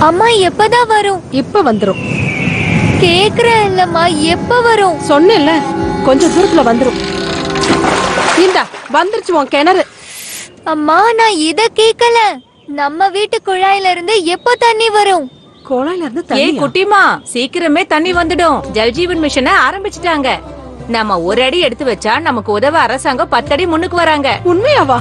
அம்மா எப்பதான் வரும் இப்ப வந்துரும் கேக்குறேன் இல்லம்மா எப்ப வரும் சொன்னேன்ல கொஞ்ச தூரத்துல வந்துரும் இந்தா வந்துருச்சு உன் கிணறு அம்மா நான் இத கேக்கல நம்ம வீட்டு குழாயில இருந்து எப்போ தண்ணி வரும் குழாயில இருந்து ஏய் தண்ணி குட்டிமா சீக்கிரமே தண்ணி வந்துடும் ஜல்ஜீவன் மிஷனை ஆரம்பிச்சிட்டாங்க நம்ம ஒரு அடி எடுத்து வச்சா நமக்கு உதவ அரசாங்கம் பத்தடி முன்னுக்கு வராங்க உண்மையாவா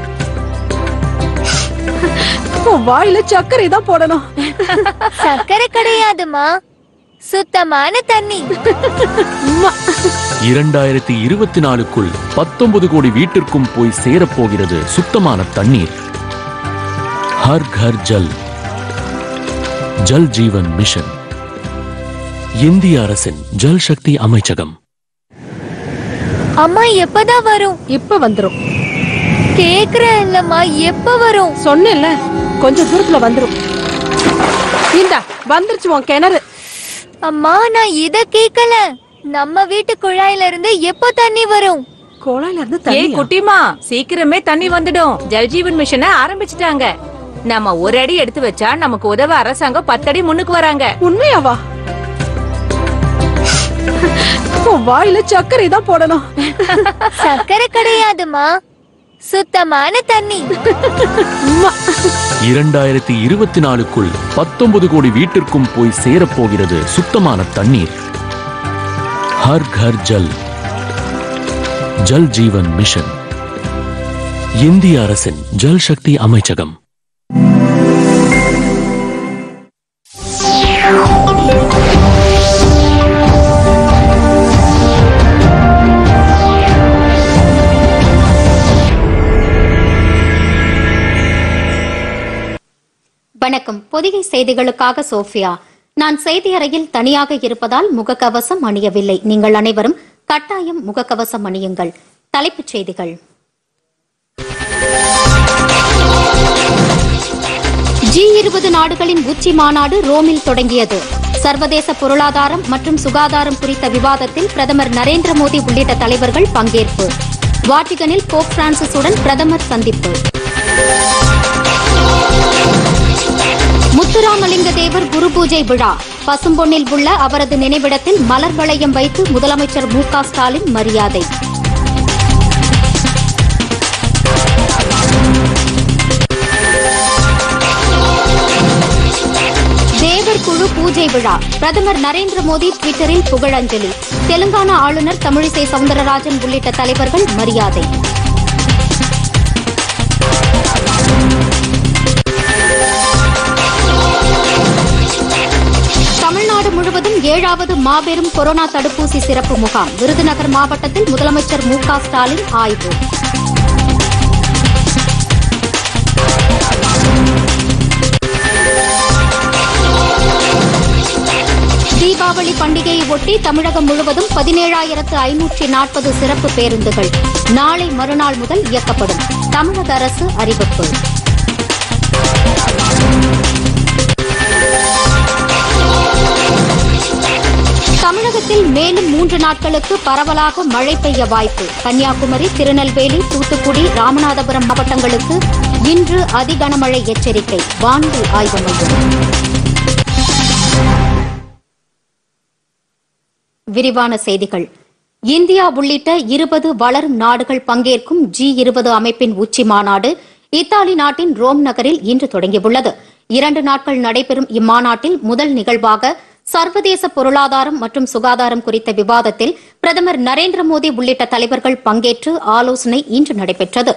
உன் வாயில சர்க்கரை தான் போடணும் சக்கரை கிடையாதுமா சுத்தமான தண்ணி உம்மா. இரண்டாயிரத்தி இருபத்தி நாலுக்குள் பத்தொன்பது கோடி வீட்டிற்கும் போய் சேரப்போகிறது சுத்தமான தண்ணீர் ஹர் கர் ஜல் ஜல் ஜீவன் மிஷன் இந்திய அரசின் ஜல் சக்தி அமைச்சகம் அம்மா எப்பதான் வரும் இப்ப வந்துரும் கேக்குறேன் இல்லம்மா எப்ப வரும் சொன்னேன்ல கொஞ்ச தூரத்துல வந்துரும் இந்தா வந்துருச்சு உன் கிணறு அம்மா நான் இத கேக்கல நம்ம வீட்டு குழாயில இருந்து எப்போ தண்ணி வரும் குழாயில இருந்து ஏய் தண்ணி குட்டிமா சீக்கிரமே தண்ணி வந்துடும் ஜல்ஜீவன் மிஷனை ஆரம்பிச்சிட்டாங்க நம்ம ஒரு அடி எடுத்து வச்சா நமக்கு உதவ அரசாங்கம் பத்தடி முன்னுக்கு வராங்க உண்மையாவா உன் வாயில சர்க்கரை தான் போடணும் சக்கரை கிடையாதுமா சுத்தமான தண்ணி உம்மா. இரண்டாயிரத்தி இருபத்தி நாலுக்குள் பத்தொன்பது கோடி வீட்டிற்கும் போய் சேரப்போகிறது சுத்தமான தண்ணீர் ஹர் கர் ஜல் ஜல் ஜீவன் மிஷன் இந்திய அரசின் ஜல் சக்தி அமைச்சகம் வணக்கம் பொதிகை செய்திகளுக்காக சோஃபியா நான் செய்தி அறையில் தனியாக இருப்பதால் முகக்கவசம் அணியவில்லை நீங்கள் அனைவரும் கட்டாயம் முகக்கவசம் அணியுங்கள் தலைப்புச் செய்திகள் ஜி இருபது நாடுகளின் உச்சி மாநாடு ரோமில் தொடங்கியது சர்வதேச பொருளாதாரம் மற்றும் சுகாதாரம் குறித்த விவாதத்தில் பிரதமர் நரேந்திர மோடி உள்ளிட்ட தலைவர்கள் பங்கேற்பு வாட்டிகனில் போப் பிரான்சிஸுடன் பிரதமர் சந்திப்பு முத்துராமலிங்க தேவர் குரு பூஜை விழா பசும்பொன்னில் உள்ள அவரது நினைவிடத்தில் மலர் வளையம் வைத்து முதலமைச்சர் மு க ஸ்டாலின் மரியாதை தேவர் குழு பூஜை விழா பிரதமர் நரேந்திர மோடி ட்விட்டரில் புகழஞ்சலி தெலுங்கானா ஆளுநர் தமிழிசை சவுந்தரராஜன் உள்ளிட்ட தலைவர்கள் மரியாதை தமிழ்நாடு முழுவதும் ஏழாவது மாபெரும் கொரோனா தடுப்பூசி சிறப்பு முகாம் விருதுநகர் மாவட்டத்தில் முதலமைச்சர் மு க ஸ்டாலின் ஆய்வு தீபாவளி பண்டிகையை ஒட்டி தமிழகம் முழுவதும் பதினேழாயிரத்து ஐநூற்றி நாற்பது சிறப்பு பேருந்துகள் நாளை மறுநாள் முதல் இயக்கப்படும் தமிழக அரசு அறிவிப்பு தமிழகத்தில் மேலும் மூன்று நாட்களுக்கு பரவலாக மழை பெய்ய வாய்ப்பு கன்னியாகுமரி திருநெல்வேலி தூத்துக்குடி ராமநாதபுரம் மாவட்டங்களுக்கு இன்று அதிகனமழை எச்சரிக்கை வானிலை ஆய்வு மையம் விரிவான செய்திகள் இந்தியா உள்ளிட்ட இருபது வளரும் நாடுகள் பங்கேற்கும் ஜி இருபது அமைப்பின் உச்சி மாநாடு இத்தாலி நாட்டின் ரோம் நகரில் இன்று தொடங்கியுள்ளது இரண்டு நாட்கள் நடைபெறும் இம்மாநாட்டில் முதல் நிகழ்வாக சர்வதேச பொருளாதாரம் மற்றும் சுகாதாரம் குறித்த விவாதத்தில் பிரதமர் நரேந்திர மோடி உள்ளிட்ட தலைவர்கள் பங்கேற்று ஆலோசனை இன்று நடைபெற்றது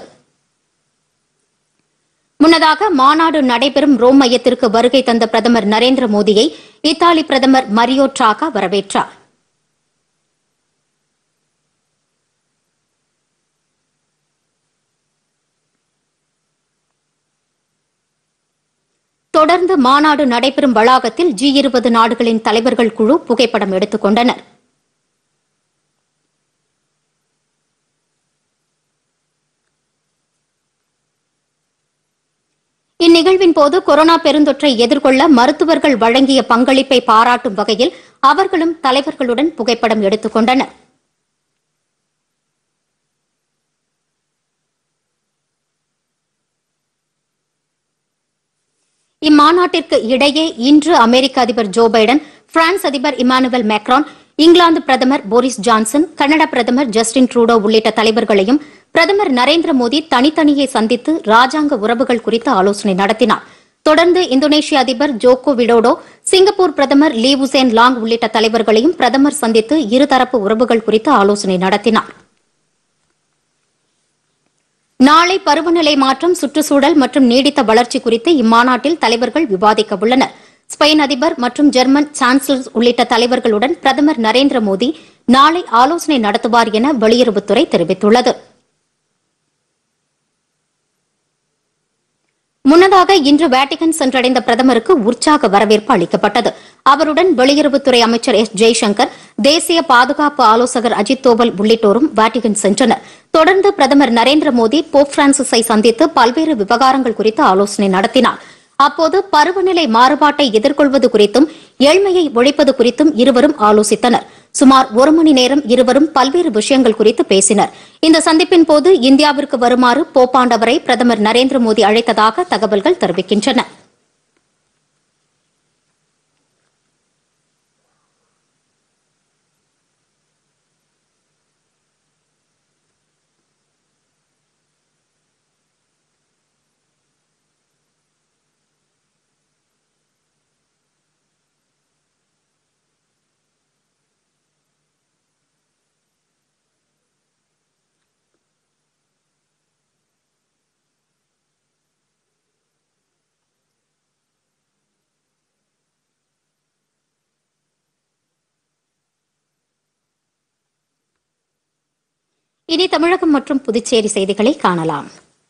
முன்னதாக மாநாடு நடைபெறும் ரோம் மையத்திற்கு வருகை தந்த பிரதமர் நரேந்திர மோடியை இத்தாலி பிரதமர் மரியோ டிராகா வரவேற்றார் தொடர்ந்து மாநாடு நடைபெறும் வளாகத்தில் ஜி இருபது நாடுகளின் தலைவர்கள் குழு புகைப்படம் எடுத்துக் கொண்டனர் இந்நிகழ்வின் போது கொரோனா பெருந்தொற்றை எதிர்கொள்ள மருத்துவர்கள் வழங்கிய பங்களிப்பை பாராட்டும் வகையில் அவர்களும் தலைவர்களுடன் புகைப்படம் எடுத்துக் கொண்டனர் இம்மாநாட்டிற்கு இடையே இன்று அமெரிக்க அதிபர் ஜோ பைடன் பிரான்ஸ் அதிபர் இமானுவேல் மேக்ரான் இங்கிலாந்து பிரதமர் போரிஸ் ஜான்சன் கனடா பிரதமர் ஜஸ்டின் ட்ரூடோ உள்ளிட்ட தலைவர்களையும் பிரதமர் நரேந்திர மோடி தனித்தனியே சந்தித்து ராஜாங்க உறவுகள் குறித்து ஆலோசனை நடத்தினார் தொடர்ந்து இந்தோனேஷிய அதிபர் ஜோகோ விடோடோ சிங்கப்பூர் பிரதமர் லீ உசேன் லாங் உள்ளிட்ட தலைவர்களையும் பிரதமர் சந்தித்து இருதரப்பு உறவுகள் குறித்து ஆலோசனை நடத்தினார் நாளை பருவநிலை மாற்றம் சுற்றுச்சூழல் மற்றும் நீடித்த வளர்ச்சி குறித்து இம்மாநாட்டில் தலைவர்கள் விவாதிக்க உள்ளனர் ஸ்பெயின் அதிபர் மற்றும் ஜெர்மன் சான்சலர் உள்ளிட்ட தலைவர்களுடன் பிரதமர் நரேந்திர மோடி நாளை ஆலோசனை நடத்துவார் என வெளியுறவுத்துறை தெரிவித்துள்ளது முன்னதாக இன்று வேட்டிகன் சென்றடைந்த பிரதமருக்கு உற்சாக வரவேற்பு அளிக்கப்பட்டது அவருடன் வெளியுறவுத்துறை அமைச்சர் எஸ் ஜெய்சங்கர் தேசிய பாதுகாப்பு ஆலோசகர் அஜித் தோவல் உள்ளிட்டோரும் வேட்டிகன் சென்றனர் தொடர்ந்து பிரதமர் நரேந்திர மோடி போப் பிரான்சிஸை சந்தித்து பல்வேறு விவகாரங்கள் குறித்து ஆலோசனை நடத்தினார் அப்போது பருவநிலை மாறுபாட்டை எதிர்கொள்வது குறித்தும் ஏழ்மையை ஒழிப்பது குறித்தும் இருவரும் ஆலோசித்தனர் சுமார் ஒரு மணி நேரம் இருவரும் பல்வேறு விஷயங்கள் குறித்து பேசினர் இந்த சந்திப்பின் போது இந்தியாவிற்கு வருமாறு போப்பாண்டவரை பிரதமர் நரேந்திர மோடி அழைத்ததாக தகவல்கள் தெரிவிக்கின்றன இனி தமிழகம் மற்றும் புதுச்சேரி செய்திகளை காணலாம்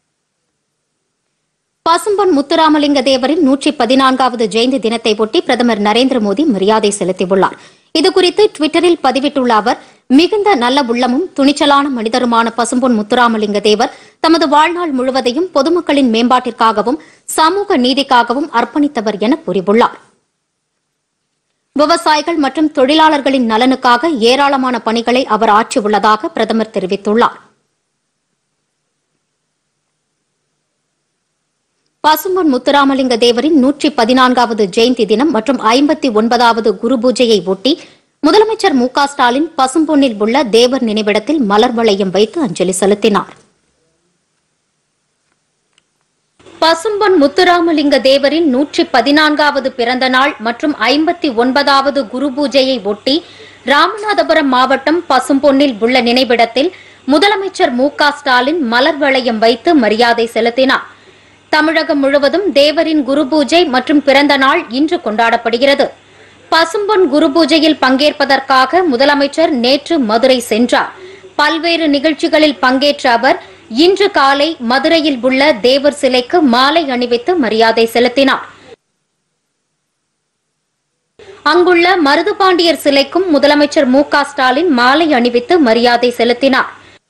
பசும்பொன் முத்துராமலிங்க தேவரின் நூற்றி பதினான்காவது ஜெயந்தி தினத்தை ஒட்டி பிரதமர் நரேந்திர மோடி மரியாதை செலுத்தியுள்ளார் இதுகுறித்து டுவிட்டரில் பதிவிட்டுள்ள அவர் மிகுந்த நல்ல உள்ளமும் துணிச்சலான மனிதருமான பசும்பொன் முத்துராமலிங்க தேவர் தமது வாழ்நாள் முழுவதையும் பொதுமக்களின் மேம்பாட்டிற்காகவும் சமூக நீதிக்காகவும் அர்ப்பணித்தவர் என கூறியுள்ளார் விவசாயிகள் மற்றும் தொழிலாளர்களின் நலனுக்காக ஏராளமான பணிகளை அவர் ஆற்றியுள்ளதாக பிரதமர் தெரிவித்துள்ளார் பசும்பொன் முத்துராமலிங்க தேவரின் நூற்றி பதினான்காவது ஜெயந்தி தினம் மற்றும் ஐம்பத்தி ஒன்பதாவது குரு பூஜையை ஒட்டி முதலமைச்சர் மு க ஸ்டாலின் பசும்பொன்னில் உள்ள தேவர் நினைவிடத்தில் மலர் வளையம் வைத்து அஞ்சலி செலுத்தினார் பசும்பொன் முத்துராமலிங்க தேவரின் நூற்றி பதினான்காவது பிறந்த நாள் மற்றும் ஐம்பத்தி ஒன்பதாவது குரு பூஜையை ஒட்டி ராமநாதபுரம் மாவட்டம் பசும்பொன்னில் உள்ள நினைவிடத்தில் முதலமைச்சர் மு க ஸ்டாலின் மலர் வளையம் வைத்து மரியாதை செலுத்தினார் தமிழகம் முழுவதும் தேவரின் குரு பூஜை மற்றும் பிறந்த நாள் இன்று கொண்டாடப்படுகிறது பசும்பொன் குரு பூஜையில் பங்கேற்பதற்காக முதலமைச்சர் நேற்று மதுரை சென்றார் பல்வேறு நிகழ்ச்சிகளில் பங்கேற்ற அவர் இன்று காலை மதுரையில் உள்ள தேவர் சிலைக்கு மாலை அணிவித்து மரியாதை செலுத்தினார் அங்குள்ள மருதுபாண்டியர் சிலைக்கும் முதலமைச்சர் மு க ஸ்டாலின் மாலை அணிவித்து மரியாதை செலுத்தினார்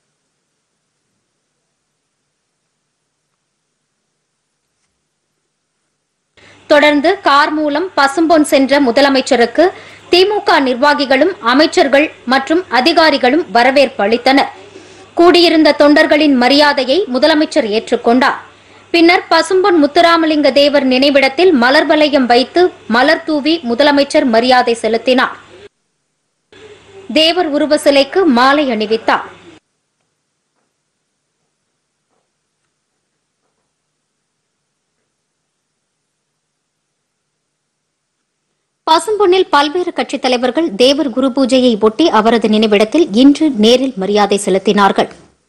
தொடர்ந்து கார் மூலம் பசும்பொன் சென்ற முதலமைச்சருக்கு திமுக நிர்வாகிகளும் அமைச்சர்கள் மற்றும் அதிகாரிகளும் வரவேற்பு அளித்தனர் கூடியிருந்த தொண்டர்களின் மரியாதையை முதலமைச்சர் ஏற்றுக்கொண்டார் பின்னர் பசும்பொன் முத்துராமலிங்க தேவர் நினைவிடத்தில் மலர் வளையம் வைத்து மலர் தூவி முதலமைச்சர் மரியாதை செலுத்தினார் தேவர் உருவ சிலைக்கு மாலை அணிவித்தார் பசும்பொன்னில் பல்வேறு கட்சித் தலைவர்கள் தேவர் குரு பூஜையை ஒட்டி அவரது நினைவிடத்தில் இன்று நேரில் மரியாதை செலுத்தினார்கள்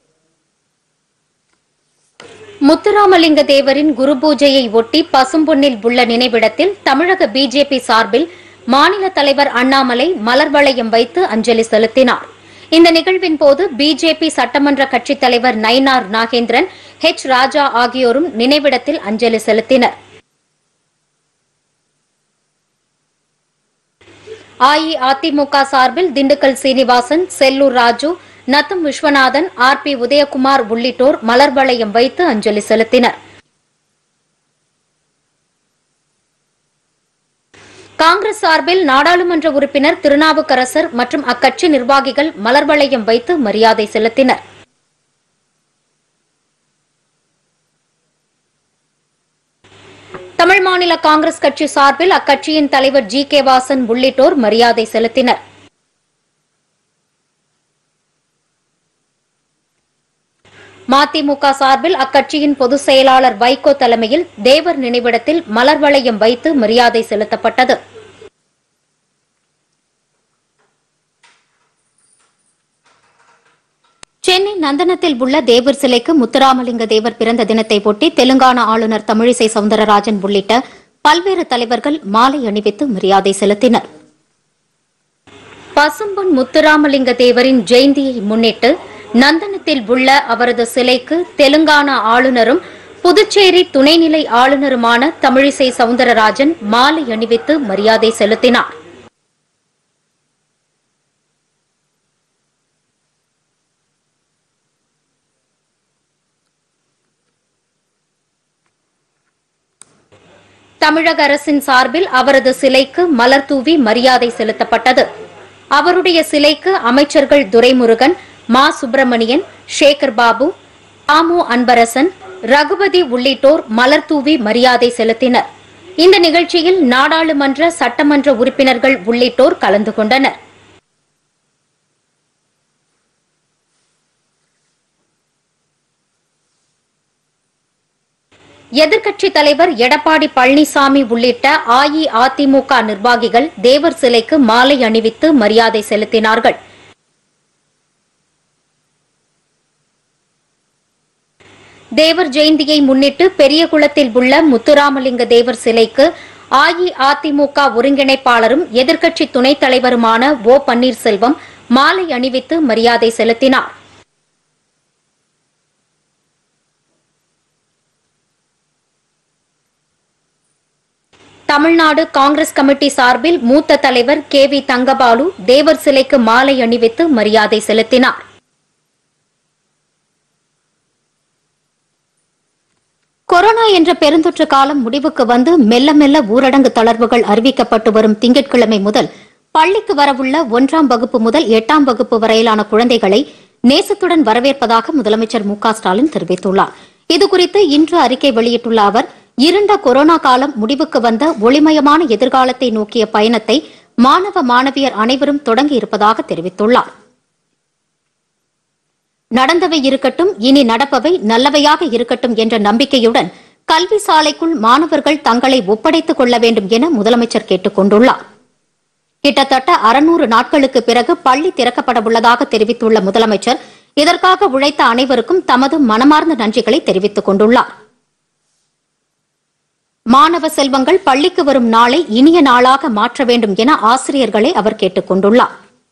முத்துராமலிங்க தேவரின் குரு பூஜையை ஒட்டி பசும்பொன்னில் உள்ள நினைவிடத்தில் தமிழக பிஜேபி சார்பில் மாநில தலைவர் அண்ணாமலை மலர் வளையம் வைத்து அஞ்சலி செலுத்தினார் இந்த நிகழ்வின் போது பிஜேபி சட்டமன்ற கட்சித் தலைவர் நயினார் நாகேந்திரன் ஹெச் ராஜா ஆகியோரும் நினைவிடத்தில் அஞ்சலி செலுத்தினர் அஇஅதிமுக சார்பில் திண்டுக்கல் சீனிவாசன் செல்லூர் ராஜு நத்தம் விஸ்வநாதன் ஆர் பி உதயகுமார் உள்ளிட்டோர் மலர் வளையம் வைத்து அஞ்சலி செலுத்தினர் காங்கிரஸ் சார்பில் நாடாளுமன்ற உறுப்பினர் திருநாவுக்கரசர் மற்றும் அக்கட்சி நிர்வாகிகள் மலர் வளையம் வைத்து மரியாதை செலுத்தினர் தமிழ் மாநில காங்கிரஸ் கட்சி சார்பில் அக்கட்சியின் தலைவர் ஜி கே வாசன் உள்ளிட்டோர் மரியாதை செலுத்தினர் மதிமுக சார்பில் அக்கட்சியின் பொதுச் செயலாளர் வைகோ தலைமையில் தேவர் நினைவிடத்தில் மலர் வளையம் வைத்து மரியாதை செலுத்தப்பட்டது சென்னை நந்தனத்தில் உள்ள தேவர் சிலைக்கு முத்துராமலிங்க தேவர் பிறந்த தினத்தை ஒட்டி தெலுங்கானா ஆளுநர் தமிழிசை சவுந்தரராஜன் உள்ளிட்ட பல்வேறு தலைவர்கள் மாலை அணிவித்து மரியாதை செலுத்தினர் பசும்பொன் முத்துராமலிங்க தேவரின் ஜெயந்தியை முன்னிட்டு நந்தனத்தில் உள்ள அவரது சிலைக்கு தெலுங்கானா ஆளுநரும் புதுச்சேரி துணைநிலை ஆளுநருமான தமிழிசை சவுந்தரராஜன் மாலை அணிவித்து மரியாதை செலுத்தினார் தமிழக அரசின் சார்பில் அவரது சிலைக்கு மலர் தூவி மரியாதை செலுத்தப்பட்டது அவருடைய சிலைக்கு அமைச்சர்கள் துரைமுருகன் மா சுப்பிரமணியன் சேகர் பாபு தாமு அன்பரசன் ரகுபதி உள்ளிட்டோர் மலர் தூவி மரியாதை செலுத்தினர் இந்த நிகழ்ச்சியில் நாடாளுமன்ற சட்டமன்ற உறுப்பினர்கள் உள்ளிட்டோர் கலந்து கொண்டனர் எதிர்க்கட்சித் தலைவர் எடப்பாடி பழனிசாமி உள்ளிட்ட அஇஅதிமுக நிர்வாகிகள் தேவர் சிலைக்கு மாலை அணிவித்து மரியாதை செலுத்தினார்கள் தேவர் ஜெயந்தியை முன்னிட்டு பெரியகுளத்தில் உள்ள முத்துராமலிங்க தேவர் சிலைக்கு அஇஅதிமுக ஒருங்கிணைப்பாளரும் எதிர்க்கட்சி துணைத் தலைவருமான ஓ பன்னீர்செல்வம் மாலை அணிவித்து மரியாதை செலுத்தினார் தமிழ்நாடு காங்கிரஸ் கமிட்டி சார்பில் மூத்த தலைவர் கே வி தங்கபாலு தேவர் சிலைக்கு மாலை அணிவித்து மரியாதை செலுத்தினார் கொரோனா என்ற பெருந்தொற்று காலம் முடிவுக்கு வந்து மெல்ல மெல்ல ஊரடங்கு தளர்வுகள் அறிவிக்கப்பட்டு வரும் திங்கட்கிழமை முதல் பள்ளிக்கு வரவுள்ள ஒன்றாம் வகுப்பு முதல் எட்டாம் வகுப்பு வரையிலான குழந்தைகளை நேசத்துடன் வரவேற்பதாக முதலமைச்சர் மு க ஸ்டாலின் தெரிவித்துள்ளார் இதுகுறித்து இன்று அறிக்கை வெளியிட்டுள்ள அவர் இருண்ட கொரோனா காலம் முடிவுக்கு வந்த ஒளிமயமான எதிர்காலத்தை நோக்கிய பயணத்தை மாணவ மாணவியர் அனைவரும் தொடங்கியிருப்பதாக தெரிவித்துள்ளார் நடந்தவை இருக்கட்டும் இனி நடப்பவை நல்லவையாக இருக்கட்டும் என்ற நம்பிக்கையுடன் கல்வி சாலைக்குள் மாணவர்கள் தங்களை ஒப்படைத்துக் கொள்ள வேண்டும் என முதலமைச்சர் கேட்டுக் கொண்டுள்ளார் கிட்டத்தட்ட அறுநூறு நாட்களுக்கு பிறகு பள்ளி திறக்கப்பட உள்ளதாக தெரிவித்துள்ள முதலமைச்சர் இதற்காக உழைத்த அனைவருக்கும் தமது மனமார்ந்த நன்றிகளை தெரிவித்துக் கொண்டுள்ளார் மாணவ செல்வங்கள் பள்ளிக்கு வரும் நாளை இனிய நாளாக மாற்ற வேண்டும் என ஆசிரியர்களை அவர் கேட்டுக் கொண்டுள்ளார்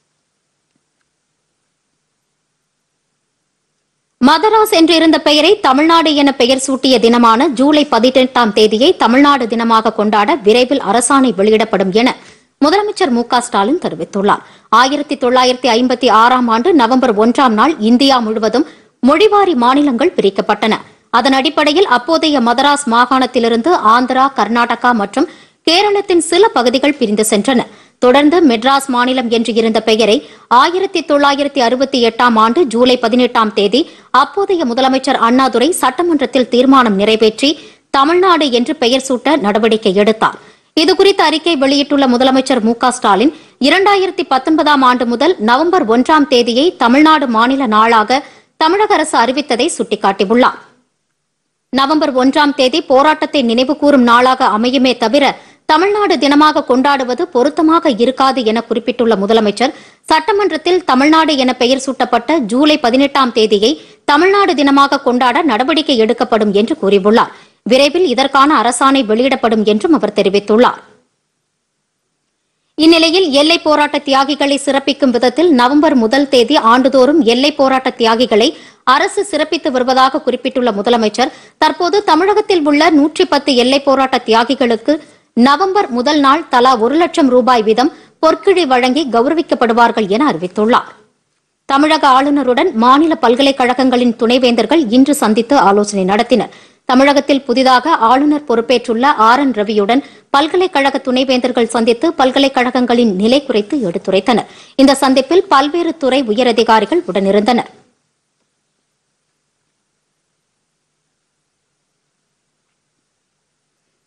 மதராஸ் என்றிருந்த பெயரை தமிழ்நாடு என பெயர் சூட்டிய தினமான ஜூலை பதினெட்டாம் தேதியை தமிழ்நாடு தினமாக கொண்டாட விரைவில் அரசாணை வெளியிடப்படும் என முதலமைச்சர் மு க ஸ்டாலின் தெரிவித்துள்ளார் ஆயிரத்தி தொள்ளாயிரத்தி ஐம்பத்தி ஆறாம் ஆண்டு நவம்பர் ஒன்றாம் நாள் இந்தியா முழுவதும் மொழிவாரி மாநிலங்கள் பிரிக்கப்பட்டன அதன் அடிப்படையில் அப்போதைய மதராஸ் மாகாணத்திலிருந்து ஆந்திரா கர்நாடகா மற்றும் கேரளத்தின் சில பகுதிகள் பிரிந்து சென்றன தொடர்ந்து மெட்ராஸ் மாநிலம் என்று இருந்த பெயரை ஆயிரத்தி தொள்ளாயிரத்தி அறுபத்தி எட்டாம் ஆண்டு ஜூலை பதினெட்டாம் தேதி அப்போதைய முதலமைச்சர் அண்ணாதுரை சட்டமன்றத்தில் தீர்மானம் நிறைவேற்றி தமிழ்நாடு என்று பெயர் சூட்ட நடவடிக்கை எடுத்தார் இதுகுறித்த அறிக்கை வெளியிட்டுள்ள முதலமைச்சர் மு க ஸ்டாலின் இரண்டாயிரத்தி பத்தொன்பதாம் ஆண்டு முதல் நவம்பர் ஒன்றாம் தேதியை தமிழ்நாடு மாநில நாளாக தமிழக அரசு அறிவித்ததை சுட்டிக்காட்டியுள்ளார் நவம்பர் ஒன்றாம் தேதி போராட்டத்தை நினைவுகூரும் நாளாக அமையுமே தவிர தமிழ்நாடு தினமாக கொண்டாடுவது பொருத்தமாக இருக்காது என குறிப்பிட்டுள்ள முதலமைச்சர் சட்டமன்றத்தில் தமிழ்நாடு என பெயர் சூட்டப்பட்ட ஜூலை பதினெட்டாம் தேதியை தமிழ்நாடு தினமாக கொண்டாட நடவடிக்கை எடுக்கப்படும் என்று கூறியுள்ளார் விரைவில் இதற்கான அரசாணை வெளியிடப்படும் என்றும் அவர் தெரிவித்துள்ளார் இந்நிலையில் எல்லை போராட்ட தியாகிகளை சிறப்பிக்கும் விதத்தில் நவம்பர் முதல் தேதி ஆண்டுதோறும் எல்லை போராட்ட தியாகிகளை அரசு சிறப்பித்து வருவதாக குறிப்பிட்டுள்ள முதலமைச்சர் தற்போது தமிழகத்தில் உள்ள நூற்றி பத்து எல்லை போராட்ட தியாகிகளுக்கு நவம்பர் முதல் நாள் தலா ஒரு லட்சம் ரூபாய் வீதம் பொற்கிழி வழங்கி கௌரவிக்கப்படுவார்கள் என அறிவித்துள்ளார் தமிழக ஆளுநருடன் மாநில பல்கலைக்கழகங்களின் துணைவேந்தர்கள் இன்று சந்தித்து ஆலோசனை நடத்தினர் தமிழகத்தில் புதிதாக ஆளுநர் பொறுப்பேற்றுள்ள ஆர் என் ரவியுடன் பல்கலைக்கழக துணைவேந்தர்கள் சந்தித்து பல்கலைக்கழகங்களின் நிலை குறித்து எடுத்துரைத்தனர் இந்த சந்திப்பில் பல்வேறு துறை உயரதிகாரிகள் உடனிருந்தனர்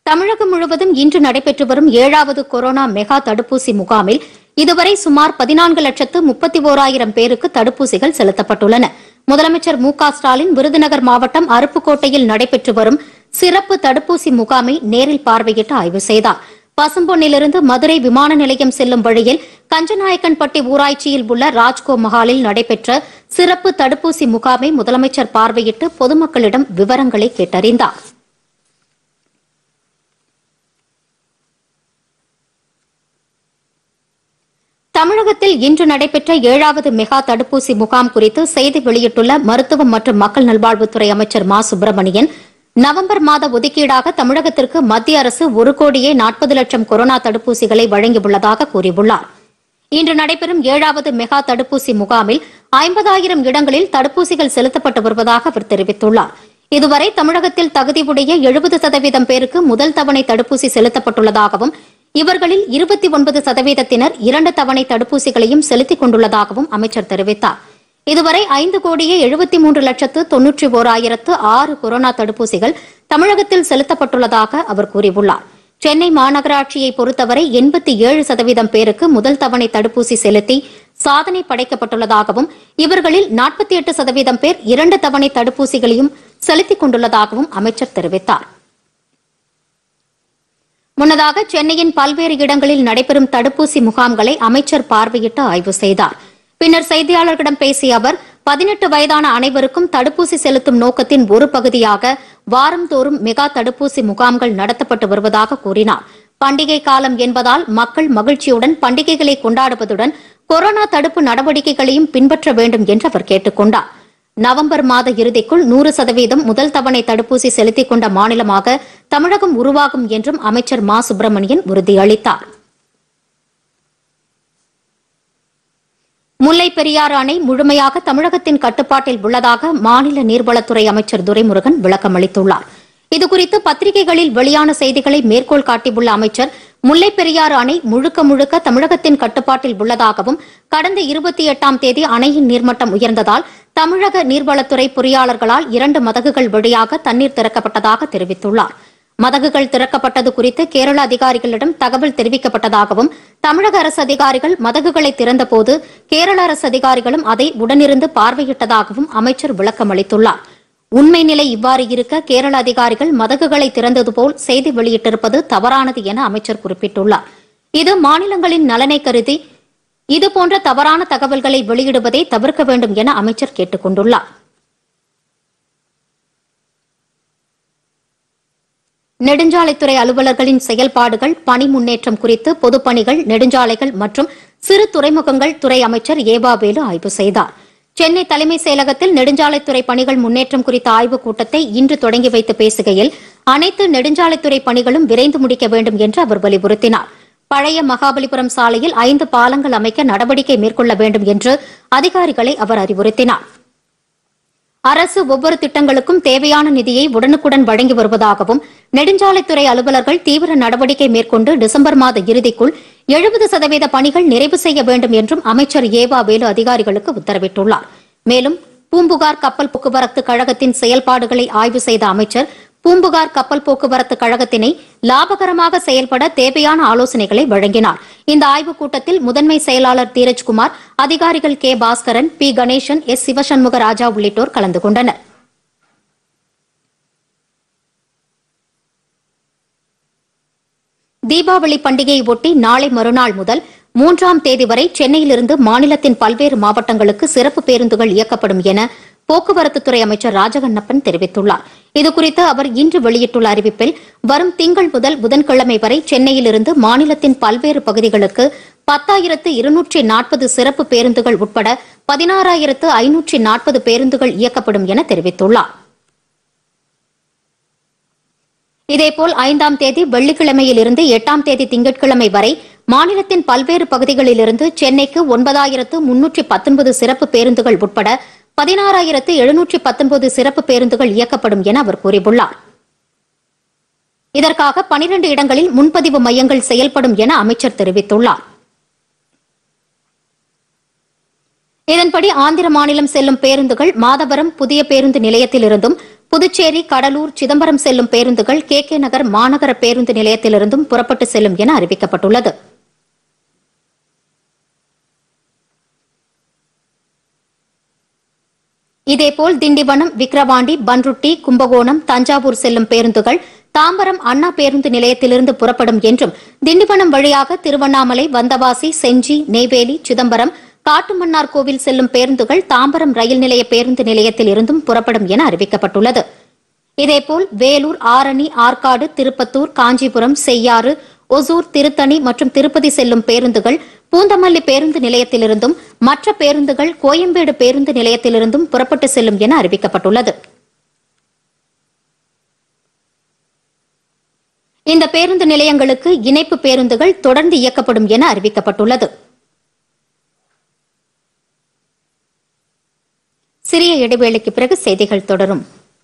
தமிழகம் முழுவதும் இன்று நடைபெற்று வரும் ஏழாவது கொரோனா மெகா தடுப்பூசி முகாமில் இதுவரை சுமார் பதினான்கு லட்சத்து முப்பத்தி ஓராயிரம் பேருக்கு தடுப்பூசிகள் செலுத்தப்பட்டுள்ளன முதலமைச்சர் மு க ஸ்டாலின் விருதுநகர் மாவட்டம் அருப்புக்கோட்டையில் நடைபெற்று வரும் சிறப்பு தடுப்பூசி முகாமை நேரில் பார்வையிட்டு ஆய்வு செய்தார் பசும்பொன்னிலிருந்து மதுரை விமான நிலையம் செல்லும் வழியில் கஞ்சநாயக்கன்பட்டி ஊராட்சியில் உள்ள ராஜ்கோ மஹாலில் நடைபெற்ற சிறப்பு தடுப்பூசி முகாமை முதலமைச்சர் பார்வையிட்டு பொதுமக்களிடம் விவரங்களை கேட்டறிந்தார் தமிழகத்தில் இன்று நடைபெற்ற ஏழாவது மெகா தடுப்பூசி முகாம் குறித்து செய்தி வெளியிட்டுள்ள மருத்துவம் மற்றும் மக்கள் நல்வாழ்வுத்துறை அமைச்சர் மா சுப்பிரமணியன் நவம்பர் மாத ஒதுக்கீடாக தமிழகத்திற்கு மத்திய அரசு ஒரு கோடியே நாற்பது லட்சம் கொரோனா தடுப்பூசிகளை வழங்கியுள்ளதாக கூறியுள்ளார் இன்று நடைபெறும் ஏழாவது மெகா தடுப்பூசி முகாமில் ஐம்பதாயிரம் இடங்களில் தடுப்பூசிகள் செலுத்தப்பட்டு வருவதாக அவர் தெரிவித்துள்ளார் இதுவரை தமிழகத்தில் தகுதியுடைய எழுபது சதவீதம் பேருக்கு முதல் தவணை தடுப்பூசி செலுத்தப்பட்டுள்ளதாகவும் இவர்களில் இருபத்தி ஒன்பது சதவீதத்தினர் இரண்டு தவணை தடுப்பூசிகளையும் செலுத்திக் கொண்டுள்ளதாகவும் அமைச்சர் தெரிவித்தார் இதுவரை ஐந்து கோடியே எழுபத்தி மூன்று லட்சத்து தொன்னூற்றி ஓராயிரத்து ஆறு கொரோனா தடுப்பூசிகள் தமிழகத்தில் செலுத்தப்பட்டுள்ளதாக அவர் கூறியுள்ளார் சென்னை மாநகராட்சியை பொறுத்தவரை எண்பத்தி ஏழு சதவீதம் பேருக்கு முதல் தவணை தடுப்பூசி செலுத்தி சாதனை படைக்கப்பட்டுள்ளதாகவும் இவர்களில் நாற்பத்தி எட்டு சதவீதம் பேர் இரண்டு தவணை தடுப்பூசிகளையும் செலுத்திக் கொண்டுள்ளதாகவும் அமைச்சர் தெரிவித்தார் முன்னதாக சென்னையின் பல்வேறு இடங்களில் நடைபெறும் தடுப்பூசி முகாம்களை அமைச்சர் பார்வையிட்டு ஆய்வு செய்தார் பின்னர் செய்தியாளர்களிடம் பேசிய அவர் பதினெட்டு வயதான அனைவருக்கும் தடுப்பூசி செலுத்தும் நோக்கத்தின் ஒரு பகுதியாக வாரந்தோறும் மெகா தடுப்பூசி முகாம்கள் நடத்தப்பட்டு வருவதாக கூறினார் பண்டிகை காலம் என்பதால் மக்கள் மகிழ்ச்சியுடன் பண்டிகைகளை கொண்டாடுவதுடன் கொரோனா தடுப்பு நடவடிக்கைகளையும் பின்பற்ற வேண்டும் என்று அவர் கேட்டுக் கொண்டார் நவம்பர் மாத இறுதிக்குள் நூறு சதவீதம் முதல் தவணை தடுப்பூசி செலுத்திக் கொண்ட மாநிலமாக தமிழகம் உருவாகும் என்றும் அமைச்சர் மா சுப்பிரமணியன் உறுதியளித்தார் முல்லை பெரியாறு அணை முழுமையாக தமிழகத்தின் கட்டுப்பாட்டில் உள்ளதாக மாநில நீர்வளத்துறை அமைச்சர் துரைமுருகன் விளக்கம் அளித்துள்ளார் இதுகுறித்து பத்திரிகைகளில் வெளியான செய்திகளை மேற்கோள் காட்டியுள்ள அமைச்சர் முல்லை பெரியாறு அணை முழுக்க முழுக்க தமிழகத்தின் கட்டுப்பாட்டில் உள்ளதாகவும் கடந்த இருபத்தி எட்டாம் தேதி அணையின் நீர்மட்டம் உயர்ந்ததால் தமிழக நீர்வளத்துறை பொறியாளர்களால் இரண்டு மதகுகள் வழியாக தண்ணீர் திறக்கப்பட்டதாக தெரிவித்துள்ளார் மதகுகள் திறக்கப்பட்டது குறித்து கேரள அதிகாரிகளிடம் தகவல் தெரிவிக்கப்பட்டதாகவும் தமிழக அரசு அதிகாரிகள் மதகுகளை திறந்தபோது கேரள அரசு அதிகாரிகளும் அதை உடனிருந்து பார்வையிட்டதாகவும் அமைச்சர் விளக்கம் அளித்துள்ளார் உண்மை நிலை இவ்வாறு இருக்க கேரள அதிகாரிகள் மதகுகளை திறந்தது போல் செய்தி வெளியிட்டிருப்பது தவறானது என அமைச்சர் குறிப்பிட்டுள்ளார் இது மாநிலங்களின் நலனை கருதி இதுபோன்ற தவறான தகவல்களை வெளியிடுவதை தவிர்க்க வேண்டும் என அமைச்சர் கேட்டுக் கொண்டுள்ளார் நெடுஞ்சாலைத்துறை அலுவலர்களின் செயல்பாடுகள் பணி முன்னேற்றம் குறித்து பொதுப்பணிகள் நெடுஞ்சாலைகள் மற்றும் சிறு துறைமுகங்கள் துறை அமைச்சர் ஏவாவேலு ஆய்வு செய்தார் சென்னை தலைமைச் செயலகத்தில் நெடுஞ்சாலைத்துறை பணிகள் முன்னேற்றம் குறித்த ஆய்வுக் கூட்டத்தை இன்று தொடங்கி வைத்து பேசுகையில் அனைத்து நெடுஞ்சாலைத்துறை பணிகளும் விரைந்து முடிக்க வேண்டும் என்று அவர் வலியுறுத்தினார் பழைய மகாபலிபுரம் சாலையில் ஐந்து பாலங்கள் அமைக்க நடவடிக்கை மேற்கொள்ள வேண்டும் என்று அதிகாரிகளை அவர் அறிவுறுத்தினார் அரசு ஒவ்வொரு திட்டங்களுக்கும் தேவையான நிதியை உடனுக்குடன் வழங்கி வருவதாகவும் நெடுஞ்சாலைத்துறை அலுவலர்கள் தீவிர நடவடிக்கை மேற்கொண்டு டிசம்பர் மாத இறுதிக்குள் எழுபது சதவீத பணிகள் நிறைவு செய்ய வேண்டும் என்றும் அமைச்சர் ஏவா வேலு அதிகாரிகளுக்கு உத்தரவிட்டுள்ளார் மேலும் பூம்புகார் கப்பல் போக்குவரத்து கழகத்தின் செயல்பாடுகளை ஆய்வு செய்த அமைச்சர் பூம்புகார் கப்பல் போக்குவரத்து கழகத்தினை லாபகரமாக செயல்பட தேவையான ஆலோசனைகளை வழங்கினார் இந்த ஆய்வுக் கூட்டத்தில் முதன்மை செயலாளர் தீரஜ்குமார் அதிகாரிகள் K Baskaran P Ganesan S Sivashanmuga Raja உள்ளிட்டோர் கலந்து கொண்டனர் தீபாவளி பண்டிகையை ஒட்டி நாளை மறுநாள் முதல் மூன்றாம் தேதி வரை சென்னையிலிருந்து மாநிலத்தின் பல்வேறு மாவட்டங்களுக்கு சிறப்பு பேருந்துகள் இயக்கப்படும் என போக்குவரத்துத்துறை அமைச்சர் ராஜகண்ணப்பன் தெரிவித்துள்ளார் இதுகுறித்து அவர் இன்று வெளியிட்டுள்ள அறிவிப்பில் வரும் திங்கள் முதல் புதன்கிழமை வரை சென்னையிலிருந்து மாநிலத்தின் பல்வேறு பகுதிகளுக்கு பத்தாயிரத்து இருநூற்றி நாற்பது சிறப்பு பேருந்துகள் உட்பட பதினாறாயிரத்து ஐநூற்றி நாற்பது பேருந்துகள் இயக்கப்படும் என தெரிவித்துள்ளார் இதேபோல் ஐந்தாம் தேதி வெள்ளிக்கிழமையிலிருந்து எட்டாம் தேதி திங்கட்கிழமை வரை மாநிலத்தின் பல்வேறு பகுதிகளிலிருந்து சென்னைக்கு ஒன்பதாயிரத்து முன்னூற்றி பத்தொன்பது சிறப்பு பேருந்துகள் உட்பட பதினாறாயிரத்து எழுநூற்றி பத்தொன்பது சிறப்பு பேருந்துகள் இயக்கப்படும் என அவர் கூறியுள்ளார் இதற்காக பனிரண்டு இடங்களில் முன்பதிவு மையங்கள் செயல்படும் என அமைச்சர் தெரிவித்துள்ளார் இதன்படி ஆந்திர மாநிலம் செல்லும் பேருந்துகள் மாதவரம் புதிய பேருந்து நிலையத்திலிருந்தும் புதுச்சேரி கடலூர் சிதம்பரம் செல்லும் பேருந்துகள் கே கே நகர் மாநகர பேருந்து நிலையத்திலிருந்தும் புறப்பட்டு செல்லும் என அறிவிக்கப்பட்டுள்ளது இதேபோல் திண்டிவனம் விக்கிரவாண்டி பன்ருட்டி கும்பகோணம் தஞ்சாவூர் செல்லும் பேருந்துகள் தாம்பரம் அண்ணா பேருந்து நிலையத்திலிருந்து புறப்படும் என்றும் திண்டிவனம் வழியாக திருவண்ணாமலை வந்தவாசி செஞ்சி நெய்வேலி சிதம்பரம் காட்டுமன்னார் கோவில் செல்லும் பேருந்துகள் தாம்பரம் ரயில் நிலைய பேருந்து நிலையத்தில் இருந்தும் புறப்படும் என அறிவிக்கப்பட்டுள்ளது இதேபோல் வேலூர் ஆரணி ஆற்காடு திருப்பத்தூர் காஞ்சிபுரம் செய்யாறு ஒசூர் திருத்தணி மற்றும் திருப்பதி செல்லும் பேருந்துகள் பூந்தமல்லி பேருந்து நிலையத்திலிருந்தும் மற்ற பேருந்துகள் கோயம்பேடு பேருந்து நிலையத்திலிருந்தும் புறப்பட்டு செல்லும் என அறிவிக்கப்பட்டுள்ளது இந்த பேருந்து நிலையங்களுக்கு இணைப்பு பேருந்துகள் தொடர்ந்து இயக்கப்படும் என அறிவிக்கப்பட்டுள்ளது சிறிய இடைவேளைக்கு பிறகு செய்திகள் தொடரும்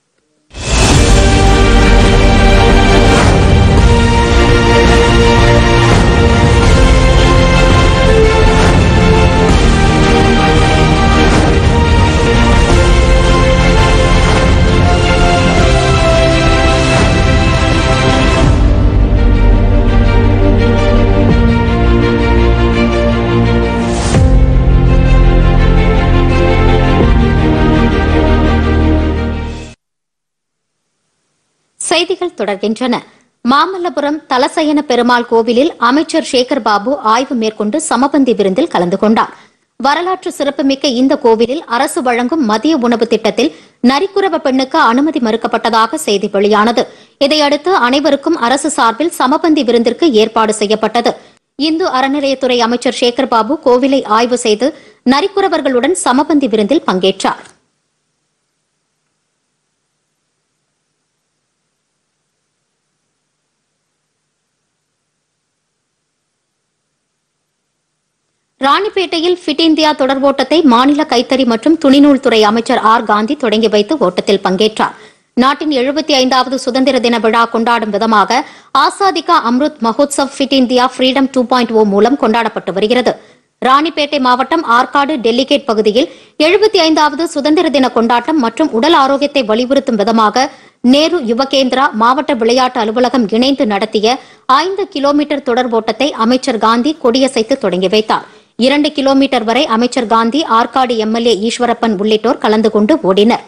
செய்திகள் தொடர்கின்றன மாமல்லபுரம் தலசயன பெருமாள் கோவிலில் அமைச்சர் சேகர் பாபு ஆய்வு மேற்கொண்டு சமபந்தி விருந்தில் கலந்து கொண்டார் வரலாற்று சிறப்புமிக்க இந்த கோவிலில் அரசு வழங்கும் மதிய உணவு திட்டத்தில் நரிக்குறவ பெண்ணுக்கு அனுமதி மறுக்கப்பட்டதாக செய்தி வெளியானது இதையடுத்து அனைவருக்கும் அரசு சார்பில் சமபந்தி விருந்திற்கு ஏற்பாடு செய்யப்பட்டது இந்து அறநிலையத்துறை அமைச்சர் சேகர் பாபு கோவிலை ஆய்வு செய்து நரிக்குறவர்களுடன் சமபந்தி விருந்தில் பங்கேற்றார் ராணிப்பேட்டையில் ஃபிட் இந்தியா தொடர் ஓட்டத்தை மாநில கைத்தறி மற்றும் துணிநூல் துறை அமைச்சர் ஆர் காந்தி தொடங்கி வைத்து ஓட்டத்தில் பங்கேற்றார் நாட்டின் எழுபத்தி ஐந்தாவது சுதந்திர தின விழா கொண்டாடும் விதமாக Azadi ka Amrit Mahotsav fit India freedom two point O மூலம் கொண்டாடப்பட்டு வருகிறது ராணிப்பேட்டை மாவட்டம் ஆற்காடு டெல்லிகேட் பகுதியில் எழுபத்தி ஐந்தாவது சுதந்திர தின கொண்டாட்டம் மற்றும் உடல் ஆரோக்கியத்தை வலியுறுத்தும் விதமாக நேரு யுவகேந்திரா மாவட்ட விளையாட்டு அலுவலகம் இணைந்து நடத்திய ஐந்து கிலோமீட்டர் தொடர் ஓட்டத்தை அமைச்சர் காந்தி கொடியசைத்து தொடங்கி வைத்தார் இரண்டு கிலோமீட்டர் வரை அமைச்சர் காந்தி ஆற்காடு எம்எல்ஏ ஈஸ்வரப்பன் உள்ளிட்டோர் கலந்து கொண்டு ஓடினர்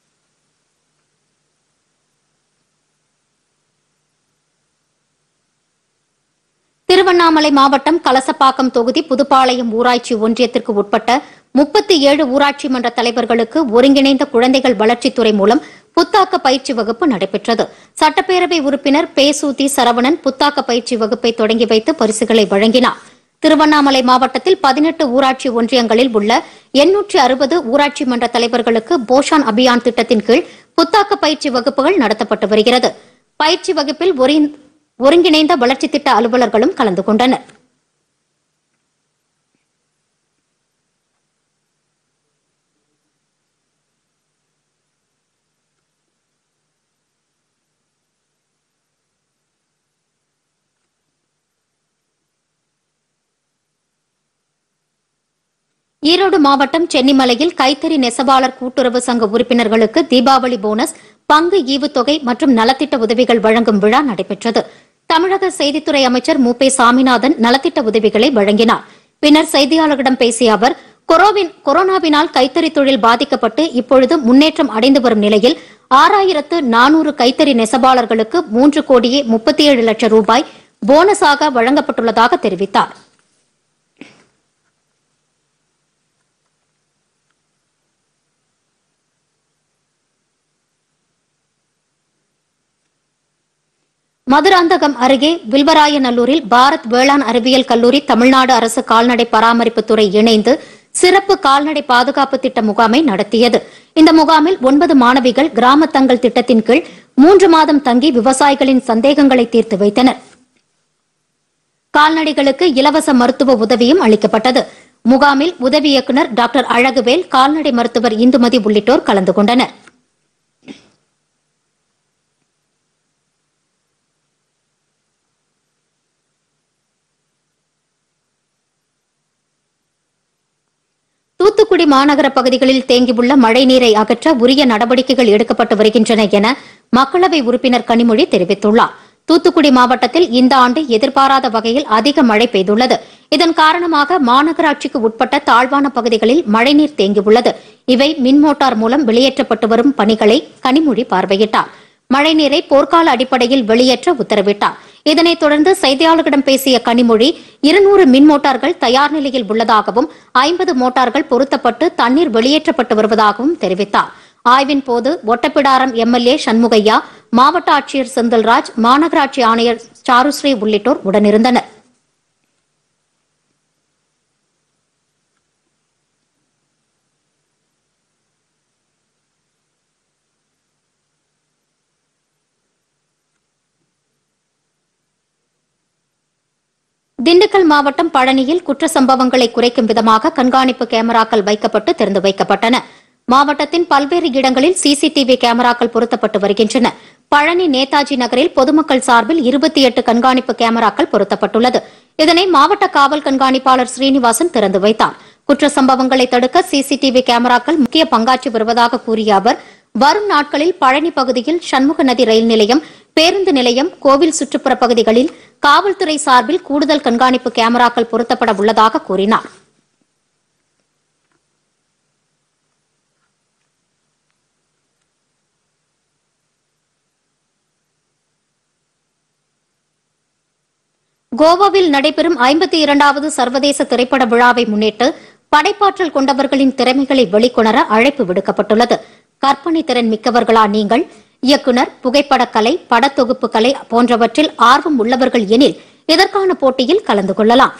திருவண்ணாமலை மாவட்டம் கலசப்பாக்கம் தொகுதி புதுப்பாளையம் ஊராட்சி ஒன்றியத்திற்கு உட்பட்ட முப்பத்தி ஏழு ஊராட்சி மன்ற தலைவர்களுக்கு ஒருங்கிணைந்த குழந்தைகள் வளர்ச்சித்துறை மூலம் புத்தாக்க பயிற்சி வகுப்பு நடைபெற்றது சட்டப்பேரவை உறுப்பினர் பேசூதி சரவணன் புத்தாக்க பயிற்சி வகுப்பை தொடங்கி வைத்து பரிசுகளை வழங்கினார் திருவண்ணாமலை மாவட்டத்தில் பதினெட்டு ஊராட்சி ஒன்றியங்களில் உள்ள எண்ணூற்றி அறுபது ஊராட்சி மன்ற தலைவர்களுக்கு போஷான் அபியான் திட்டத்தின் கீழ் புத்தாக்க பயிற்சி வகுப்புகள் நடத்தப்பட்டு வருகிறது பயிற்சி வகுப்பில் ஒருங்- ஒருங்கிணைந்த வளர்ச்சி திட்ட அலுவலர்களும் கலந்து கொண்டனர் ஈரோடு மாவட்டம் சென்னிமலையில் கைத்தறி நெசவாளர் கூட்டுறவு சங்க உறுப்பினர்களுக்கு தீபாவளி போனஸ் பங்கு ஈவுத்தொகை மற்றும் நலத்திட்ட உதவிகள் வழங்கும் விழா நடைபெற்றது தமிழக செய்தித்துறை அமைச்சர் மு பே சாமிநாதன் நலத்திட்ட உதவிகளை வழங்கினார் பின்னர் செய்தியாளர்களிடம் பேசிய அவர் கொரோவின் கொரோனாவினால் கைத்தறி தொழில் பாதிக்கப்பட்டு இப்பொழுது முன்னேற்றம் அடைந்து வரும் நிலையில் ஆறாயிரத்து நானூறு கைத்தறி நெசவாளர்களுக்கு மூன்று கோடியே முப்பத்தி ஏழு லட்சம் ரூபாய் போனஸாக வழங்கப்பட்டுள்ளதாக தெரிவித்தார் மதுராந்தகம் அருகே வில்வராயநல்லூரில் பாரத் வேளாண் அறிவியல் கல்லூரி தமிழ்நாடு அரசு கால்நடை பராமரிப்புத்துறை இணைந்து சிறப்பு கால்நடை பாதுகாப்பு திட்ட முகாமை நடத்தியது இந்த முகாமில் ஒன்பது மாணவிகள் கிராம தங்கள் திட்டத்தின் கீழ் மூன்று மாதம் தங்கி விவசாயிகளின் சந்தேகங்களை தீர்த்து வைத்தனர் கால்நடைகளுக்கு இலவச மருத்துவ உதவியும் அளிக்கப்பட்டது முகாமில் உதவி இயக்குநர் டாக்டர் அழகுவேல் கால்நடை மருத்துவர் இந்துமதி உள்ளிட்டோர் கலந்து கொண்டனர் தூத்துக்குடி தூத்துக்குடி மாநகர பகுதிகளில் தேங்கியுள்ள மழைநீரை அகற்ற உரிய நடவடிக்கைகள் எடுக்கப்பட்டு வருகின்றன என மக்களவை உறுப்பினர் கனிமொழி தெரிவித்துள்ளார் தூத்துக்குடி மாவட்டத்தில் இந்த ஆண்டு எதிர்பாராத வகையில் அதிக மழை பெய்துள்ளது இதன் காரணமாக மாநகராட்சிக்கு உட்பட்ட தாழ்வான பகுதிகளில் மழைநீர் தேங்கியுள்ளது இவை மின் மோட்டார் மூலம் வெளியேற்றப்பட்டு வரும் பணிகளை கனிமொழி பார்வையிட்டார் மழைநீரை போர்க்கால அடிப்படையில் வெளியேற்ற உத்தரவிட்டார் இதனைத் தொடர்ந்து செய்தியாளர்களிடம் பேசிய கனிமொழி இருநூறு மின் மோட்டார்கள் தயார் நிலையில் உள்ளதாகவும் ஐம்பது மோட்டார்கள் பொருத்தப்பட்டு தண்ணீர் வெளியேற்றப்பட்டு வருவதாகவும் தெரிவித்தார் ஆய்வின் போது ஒட்டப்பிடாரம் எம்எல்ஏ சண்முகையா மாவட்ட ஆட்சியர் செந்தில்ராஜ் மாநகராட்சி ஆணையர் சாருஸ்ரீ உள்ளிட்டோர் உடனிருந்தனர் திண்டுக்கல் மாவட்டம் பழனியில் குற்ற சம்பவங்களை குறைக்கும் விதமாக கண்காணிப்பு கேமராக்கள் வைக்கப்பட்டு திறந்து வைக்கப்பட்டன மாவட்டத்தின் பல்வேறு இடங்களில் சிசிடிவி கேமராக்கள் பொருத்தப்பட்டு வருகின்றன பழனி நேதாஜி நகரில் பொதுமக்கள் சார்பில் இருபத்தி எட்டு கண்காணிப்பு கேமராக்கள் பொருத்தப்பட்டுள்ளது இதனை மாவட்ட காவல் கண்காணிப்பாளர் ஸ்ரீனிவாசன் திறந்து வைத்தார் குற்ற சம்பவங்களை தடுக்க சிசிடிவி கேமராக்கள் முக்கிய பங்காற்றி வருவதாக கூறிய அவர் வரும் நாட்களில் பழனி பகுதியில் சண்முக நதி ரயில் நிலையம் பேருந்து நிலையம் கோவில் சுற்றுப்புற பகுதிகளில் காவல்துறை சார்பில் கூடுதல் கண்காணிப்பு கேமராக்கள் பொருத்தப்பட உள்ளதாக கூறினார் கோவாவில் நடைபெறும் ஐம்பத்தி இரண்டாவது சர்வதேச திரைப்பட விழாவை முன்னிட்டு படைப்பாற்றல் கொண்டவர்களின் திறமைகளை வெளிக்கொணர அழைப்பு விடுக்கப்பட்டுள்ளது கற்பனை திறன் மிக்கவர்களா நீங்கள் இயக்குனர் புகைப்படக்கலை படத்தொகுப்பு கலை போன்றவற்றில் ஆர்வம் உள்ளவர்கள் எனில் இதற்கான போட்டியில் கலந்து கொள்ளலாம்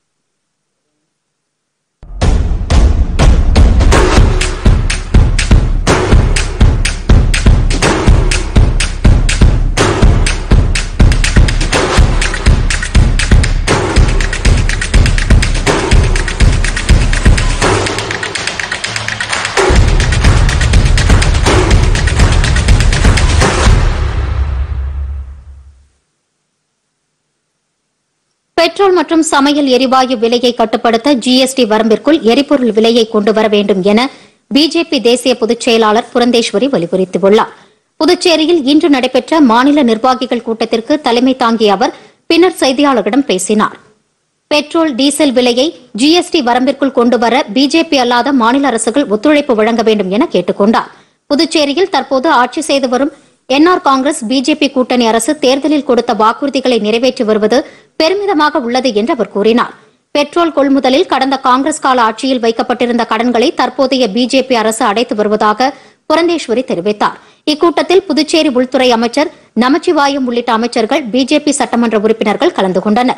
பெட்ரோல் மற்றும் சமையல் எரிவாயு விலையை கட்டுப்படுத்த ஜிஎஸ்டி வரம்பிற்குள் எரிபொருள் விலையை கொண்டுவர வேண்டும் என பிஜேபி தேசிய பொதுச் செயலாளர் புரந்தேஸ்வரி வலியுறுத்தியுள்ளார் புதுச்சேரியில் இன்று நடைபெற்ற மாநில நிர்வாகிகள் கூட்டத்திற்கு தலைமை தாங்கிய அவர் பின்னர் செய்தியாளர்களிடம் பேசினார் பெட்ரோல் டீசல் விலையை ஜிஎஸ்டி வரம்பிற்குள் கொண்டுவர பிஜேபி அல்லாத மாநில அரசுகள் ஒத்துழைப்பு வழங்க வேண்டும் என கேட்டுக் கொண்டார் புதுச்சேரியில் தற்போது ஆட்சி செய்து வரும் என்ஆர் காங்கிரஸ் பிஜேபி கூட்டணி அரசு தேர்தலில் கொடுத்த வாக்குறுதிகளை நிறைவேற்றி வருவது பெருமிதமாக உள்ளது என்று அவர் கூறினார் பெட்ரோல் கொள்முதலில் கடந்த காங்கிரஸ் கால ஆட்சியில் வைக்கப்பட்டிருந்த கடன்களை தற்போதைய பிஜேபி அரசு அடைத்து வருவதாக புரந்தேஸ்வரி தெரிவித்தார் இக்கூட்டத்தில் புதுச்சேரி உள்துறை அமைச்சர் நமச்சிவாயம் உள்ளிட்ட அமைச்சர்கள் பிஜேபி சட்டமன்ற உறுப்பினர்கள் கலந்து கொண்டனர்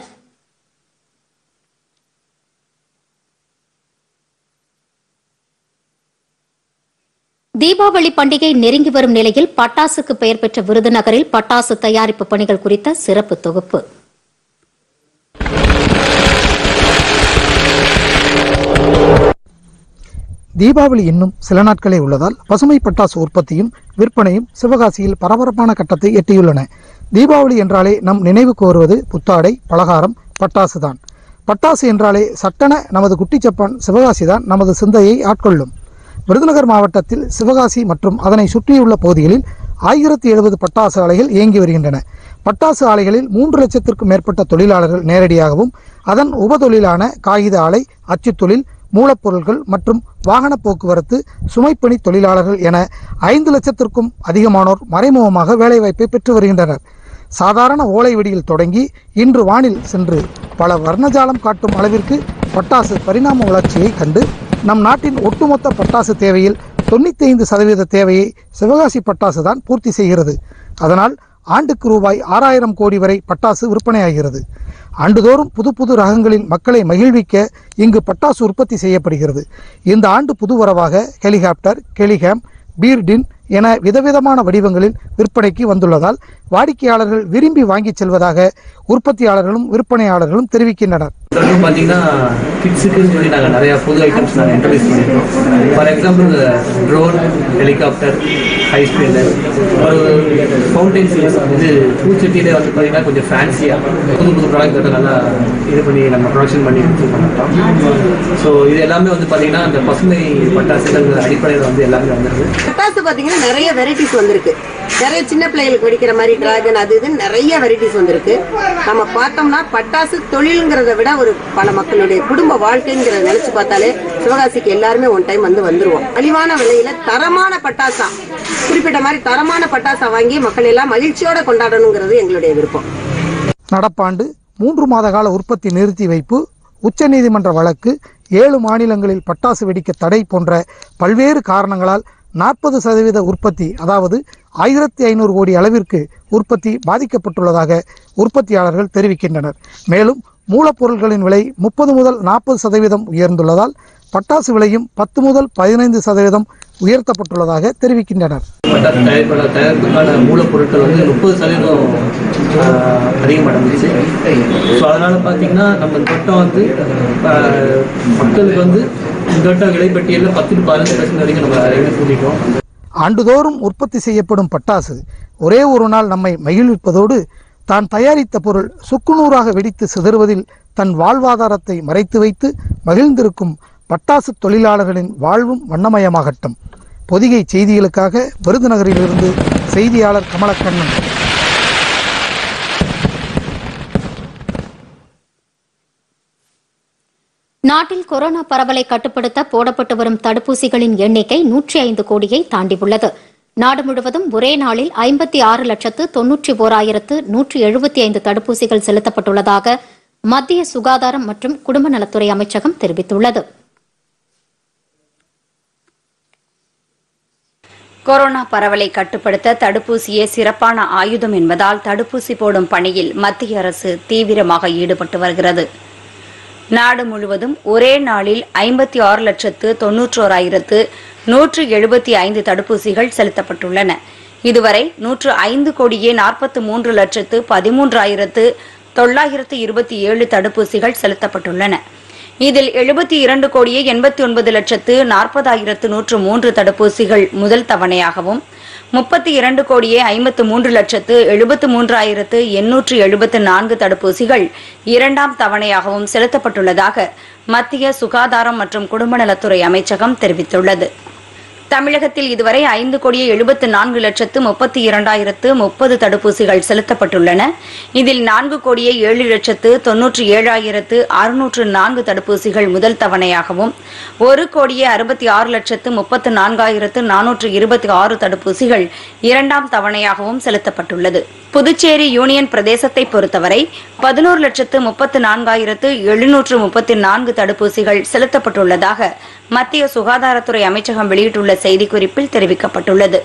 தீபாவளி பண்டிகை நெருங்கி வரும் நிலையில் பட்டாசுக்கு பெயர் பெற்ற விருதுநகரில் பட்டாசு தயாரிப்பு பணிகள் குறித்த சிறப்பு தொகுப்பு தீபாவளி இன்னும் சில நாட்களே உள்ளதால் பசுமை பட்டாசு உற்பத்தியும் விற்பனையும் சிவகாசியில் பரபரப்பான கட்டத்தை எட்டியுள்ளன தீபாவளி என்றாலே நம் நினைவுக்கு வருவது புத்தாடை பலகாரம் பட்டாசு தான் பட்டாசு என்றாலே சட்டென நமது குட்டிச்சப்பான் சிவகாசி தான் நமது சிந்தையை ஆட்கொள்ளும் விருதுநகர் மாவட்டத்தில் சிவகாசி மற்றும் அதனை சுற்றியுள்ள பகுதிகளில் ஆயிரத்தி எழுபது பட்டாசு ஆலைகள் இயங்கி வருகின்றன பட்டாசு ஆலைகளில் மூன்று லட்சத்திற்கும் மேற்பட்ட தொழிலாளர்கள் நேரடியாகவும் அதன் உபதொழிலான காகித ஆலை அச்சுத் தொழில் மூலப்பொருட்கள் மற்றும் வாகன போக்குவரத்து சுமைப்பணி தொழிலாளர்கள் என ஐந்து லட்சத்திற்கும் அதிகமானோர் மறைமுகமாக வேலைவாய்ப்பை பெற்று வருகின்றனர் சாதாரண ஓலை வெடியில் தொடங்கி இன்று வானில் சென்று பல வர்ணஜாலம் காட்டும் அளவிற்கு பட்டாசு பரிணாம வளர்ச்சியை கண்டு நம் நாட்டின் ஒட்டுமொத்த பட்டாசு தேவையில் தொண்ணூத்தி ஐந்து சதவீத தேவையை சிவகாசி பட்டாசு தான் பூர்த்தி செய்கிறது அதனால் ஆண்டுக்கு ரூபாய் ஆறாயிரம் கோடி வரை பட்டாசு விற்பனையாகிறது ஆண்டுதோறும் புது புது ரகங்களில் மக்களை மகிழ்விக்க இங்கு பட்டாசு உற்பத்தி செய்யப்படுகிறது இந்த ஆண்டு புதுவரவாக ஹெலிகாப்டர் கெலிகேம் பீர்டின் என விதவிதமான வடிவங்களில் விற்பனைக்கு வந்துள்ளதால் வாடிக்கையாளர்கள் விரும்பி வாங்கிச் செல்வதாக உற்பத்தியாளர்களும் விற்பனையாளர்களும் தெரிவிக்கின்றனர் வந்து பார்த்தீங்கன்னா கிட்ஸுக்குன்னு சொல்லி நாங்கள் நிறையா புது ஐட்டம்ஸ் நாங்கள் இன்ட்ரடியூஸ் பண்ணியிருக்கோம் for example drone helicopter high speed ஒரு ஃபவுண்டைன் சீரிஸ் வந்து பூச்சட்டியிலே வந்து பார்த்தீங்கன்னா கொஞ்சம் ஃபேன்சியாக புது புது ப்ராடக்ட் வந்து நல்லா இது பண்ணி நம்ம ப்ரொடக்ஷன் பண்ணி இது பண்ணிட்டோம் ஸோ இது எல்லாமே வந்து பார்த்தீங்கன்னா அந்த பசுமை பட்டாசுகள் அடிப்படையில் வந்து எல்லாமே வந்துருக்கு பட்டாசு பாத்தீங்கன்னா நிறைய வெரைட்டிஸ் வந்திருக்கு நிறைய சின்ன பிள்ளைகளுக்கு வெடிக்கிற மாதிரி டிராகன் அது இதுன்னு நிறைய வெரைட்டிஸ் வந்திருக்கு நம்ம பார்த்தோம்னா பட்டாசு தொழிலுங்கிறத விட ஒரு பல மக்களுடைய குடும்ப வாழ்க்கைங்கிறத நினைச்சு பார்த்தாலே சிவகாசிக்கு எல்லாருமே ஒன் டைம் வந்து வந்துருவோம் மலிவான விலையில தரமான பட்டாசா குறிப்பிட்ட மாதிரி தரமான பட்டாசா வாங்கி மக்கள் எல்லாம் மகிழ்ச்சியோட கொண்டாடணுங்கிறது எங்களுடைய விருப்பம் நடப்பாண்டு மூன்று மாத கால உற்பத்தி நிறுத்தி வைப்பு உச்சநீதிமன்ற வழக்கு ஏழு மாநிலங்களில் பட்டாசு வெடிக்க தடை போன்ற பல்வேறு காரணங்களால் நாற்பது சதவீத உற்பத்தி அதாவது ஆயிரத்தி ஐநூறு கோடி அளவிற்கு உற்பத்தி பாதிக்கப்பட்டுள்ளதாக உற்பத்தியாளர்கள் தெரிவிக்கின்றனர் மேலும் மூலப்பொருட்களின் விலை முப்பது முதல் நாற்பது சதவீதம் உயர்ந்துள்ளதால் பட்டாசு விலையும் பத்து முதல் பதினைந்து சதவீதம் உயர்த்தப்பட்டுள்ளதாக தெரிவிக்கின்றனர் பட்டாசு தயாரிப்பாளர் தயாரிப்புக்கான மூலப்பொருட்கள் வந்து முப்பது சதவீதம் ஆஹ், அதிகமடைஞ்சிச்சு ஸோ அதனால் பார்த்தீங்கன்னா நம்ம இந்த வட்டம் வந்து ஆஹ், மக்களுக்கு வந்து இந்த வட்டம் விலைப்பட்டியலில் பத்து டு பதினஞ்சு பர்சன்ட் வரைக்கும் நம்ம ரேட்டு கூட்டிட்டோம் ஆண்டுதோறும் உற்பத்தி செய்யப்படும் பட்டாசு ஒரே ஒரு நாள் நம்மை மகிழ்விப்பதோடு தான் தயாரித்த பொருள் சுக்குநூறாக வெடித்து சிதறுவதில் தன் வாழ்வாதாரத்தை மறைத்து வைத்து மகிழ்ந்திருக்கும் பட்டாசு தொழிலாளர்களின் வாழ்வும் வண்ணமயமாகட்டும் பொதிகை செய்திகளுக்காக விருதுநகரிலிருந்து செய்தியாளர் கமலக்கண்ணன் நாட்டில் கொரோனா பரவலை கட்டுப்படுத்த போடப்பட்டு வரும் தடுப்பூசிகளின் எண்ணிக்கை நூற்றி ஐந்து கோடியை தாண்டியுள்ளது நாடு முழுவதும் ஒரே நாளில் ஐம்பத்தி ஆறு லட்சத்து தொன்னூற்றி ஓராயிரத்து நூற்றி எழுபத்தி ஐந்து தடுப்பூசிகள் செலுத்தப்பட்டுள்ளதாக மத்திய சுகாதாரம் மற்றும் குடும்ப நலத்துறை அமைச்சகம் தெரிவித்துள்ளது கொரோனா பரவலை கட்டுப்படுத்த தடுப்பூசியே சிறப்பான ஆயுதம் என்பதால் தடுப்பூசி போடும் பணியில் மத்திய அரசு தீவிரமாக ஈடுபட்டு வருகிறது நாடு முழுவதும் ஒரே நாளில் ஐம்பத்தி ஆறு லட்சத்து தொன்னூற்றோராயிரத்து நூற்று எழுபத்தி ஐந்து தடுப்பூசிகள் செலுத்தப்பட்டுள்ளன இதுவரை நூற்று ஐந்து கோடியே நாற்பத்து மூன்று லட்சத்து பதிமூன்றாயிரத்து தொள்ளாயிரத்து இருபத்தி ஏழு தடுப்பூசிகள் செலுத்தப்பட்டுள்ளன இதில் எழுபத்தி இரண்டு கோடியே எண்பத்தி ஒன்பது லட்சத்து நாற்பதாயிரத்து நூற்று மூன்று தடுப்பூசிகள் முதல் தவணையாகவும் முப்பத்தி இரண்டு கோடியே ஐம்பத்து மூன்று லட்சத்து எழுபத்து மூன்றாயிரத்து எண்ணூற்று எழுபத்து நான்கு தடுப்பூசிகள் இரண்டாம் தவணையாகவும் செலுத்தப்பட்டுள்ளதாக மத்திய சுகாதாரம் மற்றும் குடும்ப நலத்துறை அமைச்சகம் தெரிவித்துள்ளது தமிழகத்தில் இதுவரை ஐந்து கோடியே எழுபத்து நான்கு லட்சத்து முப்பத்தி இரண்டாயிரத்து முப்பது தடுப்பூசிகள் செலுத்தப்பட்டுள்ளன இதில் நான்கு கோடியே ஏழு லட்சத்து தொன்னூற்றி ஏழாயிரத்து அறுநூற்று நான்கு தடுப்பூசிகள் முதல் தவணையாகவும் ஒரு கோடியே அறுபத்தி ஆறு லட்சத்து முப்பத்து நான்காயிரத்து நானூற்று இருபத்தி ஆறு தடுப்பூசிகள் இரண்டாம் தவணையாகவும் செலுத்தப்பட்டுள்ளது புதுச்சேரி யூனியன் பிரதேசத்தை பொறுத்தவரை பதினோரு லட்சத்து முப்பத்து நான்காயிரத்து எழுநூற்று முப்பத்தி நான்கு தடுப்பூசிகள் செலுத்தப்பட்டுள்ளதாக மத்திய சுகாதாரத்துறை அமைச்சகம் வெளியிட்டுள்ள செய்திக்குறிப்பில் தெரிவிக்கப்பட்டுள்ளது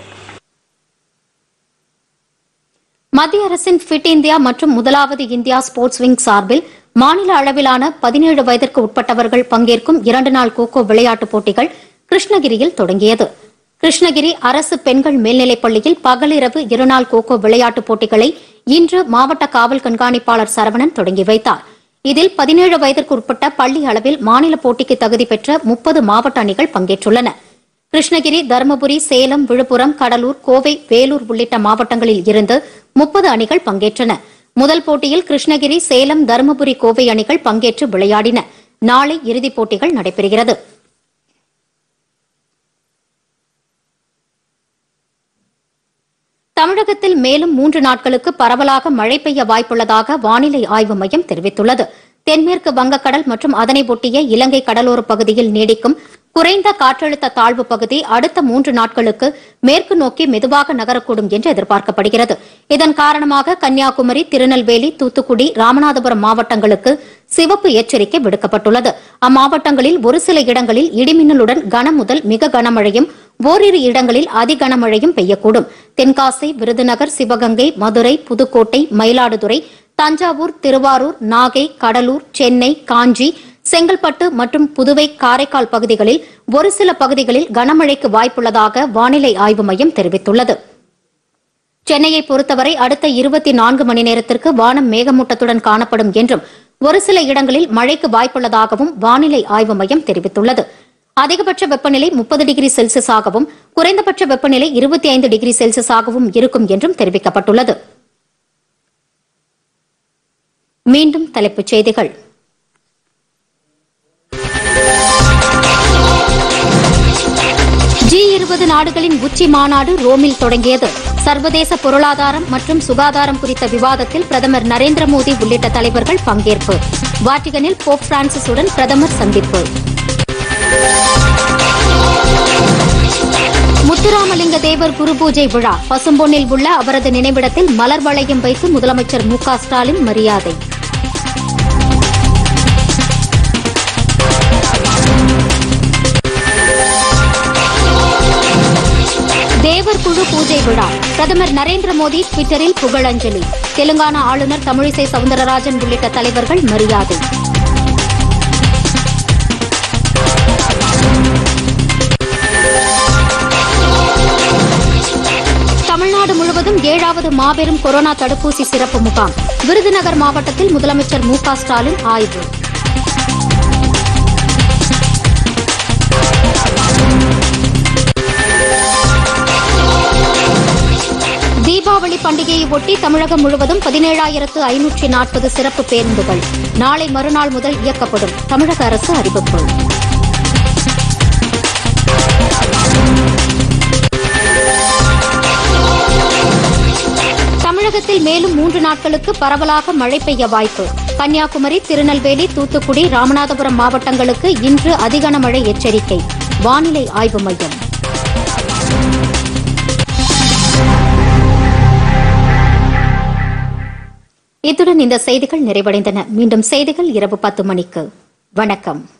மத்திய அரசின் ஃபிட் இந்தியா மற்றும் முதலாவது இந்தியா ஸ்போர்ட்ஸ் விங் சார்பில் மாநில அளவிலான பதினேழு வயதிற்கு உட்பட்டவர்கள் பங்கேற்கும் இரண்டு நாள் கோகோ விளையாட்டுப் போட்டிகள் கிருஷ்ணகிரியில் தொடங்கியது கிருஷ்ணகிரி அரசு பெண்கள் மேல்நிலைப் பள்ளியில் பகலிரவு இருநாள் கோகோ விளையாட்டுப் போட்டிகளை இன்று மாவட்ட காவல் கண்காணிப்பாளர் சரவணன் தொடங்கி வைத்தார் இதில் பதினேழு வயதிற்கு உட்பட்ட பள்ளி அளவில் மாநில போட்டிக்கு தகுதி பெற்ற முப்பது மாவட்ட அணிகள் பங்கேற்றுள்ளன கிருஷ்ணகிரி தருமபுரி சேலம் விழுப்புரம் கடலூர் கோவை வேலூர் உள்ளிட்ட மாவட்டங்களில் இருந்து முப்பது அணிகள் பங்கேற்றன முதல் போட்டியில் கிருஷ்ணகிரி சேலம் தருமபுரி கோவை அணிகள் பங்கேற்று விளையாடின நாளை இறுதிப் போட்டிகள் நடைபெறுகிறது தமிழகத்தில் மேலும் மூன்று நாட்களுக்கு பரவலாக மழை பெய்ய வாய்ப்புள்ளதாக வானிலை ஆய்வு மையம் தெரிவித்துள்ளது தென்மேற்கு வங்கக்கடல் மற்றும் அதனை ஒட்டிய இலங்கை கடலோர பகுதியில் நீடிக்கும் குறைந்த காற்றழுத்த தாழ்வு பகுதி அடுத்த மூன்று நாட்களுக்கு மேற்கு நோக்கி மெதுவாக நகரக்கூடும் என்று எதிர்பார்க்கப்படுகிறது இதன் காரணமாக கன்னியாகுமரி திருநெல்வேலி தூத்துக்குடி ராமநாதபுரம் மாவட்டங்களுக்கு சிவப்பு எச்சரிக்கை விடுக்கப்பட்டுள்ளது அம்மாவட்டங்களில் ஒரு சில இடங்களில் இடிமின்னலுடன் கனம் முதல் மிக கனமழையும் ஓரிரு இடங்களில் அதிகனமழையும் பெய்யக்கூடும் தென்காசி விருதுநகர் சிவகங்கை மதுரை புதுக்கோட்டை மயிலாடுதுறை தஞ்சாவூர் திருவாரூர் நாகை கடலூர் சென்னை காஞ்சி செங்கல்பட்டு மற்றும் புதுவை காரைக்கால் பகுதிகளில் ஒரு சில பகுதிகளில் கனமழைக்கு வாய்ப்புள்ளதாக வானிலை ஆய்வு மையம் தெரிவித்துள்ளது சென்னையை பொறுத்தவரை அடுத்த இருபத்தி நான்கு மணி நேரத்திற்கு வானம் மேகமூட்டத்துடன் காணப்படும் என்றும் ஒரு சில இடங்களில் மழைக்கு வாய்ப்புள்ளதாகவும் வானிலை ஆய்வு மையம் தெரிவித்துள்ளது அதிகபட்ச வெப்பநிலை முப்பது டிகிரி செல்சியஸாகவும் குறைந்தபட்ச வெப்பநிலை இருபத்தி ஐந்து டிகிரி செல்சியஸாகவும் இருக்கும் என்றும் தெரிவிக்கப்பட்டுள்ளது மீண்டும் தலைப்புச் செய்திகள் ஜி இருபது நாடுகளின் உச்சி மாநாடு ரோமில் தொடங்கியது சர்வதேச பொருளாதாரம் மற்றும் சுகாதாரம் குறித்த விவாதத்தில் பிரதமர் நரேந்திர மோடி உள்ளிட்ட தலைவர்கள் பங்கேற்பு வாட்டிகனில் போப் பிரான்சிஸுடன் பிரதமர் சந்திப்பு முத்துராமலிங்க தேவர் குரு பூஜை விழா பசும்பொன்னில் உள்ள அவரது நினைவிடத்தில் மலர் வளையம் வைத்து முதலமைச்சர் மு க ஸ்டாலின் மரியாதை தேவர் குழு பூஜை விழா பிரதமர் நரேந்திர மோடி ட்விட்டரில் புகழஞ்சலி தெலுங்கானா ஆளுநர் தமிழிசை சவுந்தரராஜன் உள்ளிட்ட தலைவர்கள் மரியாதை தமிழ்நாடு முழுவதும் ஏழாவது மாபெரும் கொரோனா தடுப்பூசி சிறப்பு முகாம் விருதுநகர் மாவட்டத்தில் முதலமைச்சர் மு க ஸ்டாலின் ஆய்வு தீபாவளி பண்டிகையை ஒட்டி தமிழகம் முழுவதும் பதினேழாயிரத்து ஐநூற்றி நாற்பது சிறப்பு பேருந்துகள் நாளை மறுநாள் முதல் இயக்கப்படும் தமிழக அரசு அறிவிப்பு தமிழகத்தில் மேலும் மூன்று நாட்களுக்கு பரவலாக மழை பெய்ய வாய்ப்பு கன்னியாகுமரி திருநெல்வேலி தூத்துக்குடி ராமநாதபுரம் மாவட்டங்களுக்கு இன்று அதிகன மழை எச்சரிக்கை வானிலை ஆய்வு மையம் இத்துடன் இந்த செய்திகள் நிறைவடைந்தன மீண்டும் செய்திகள் இரவு பத்து மணிக்கு வணக்கம்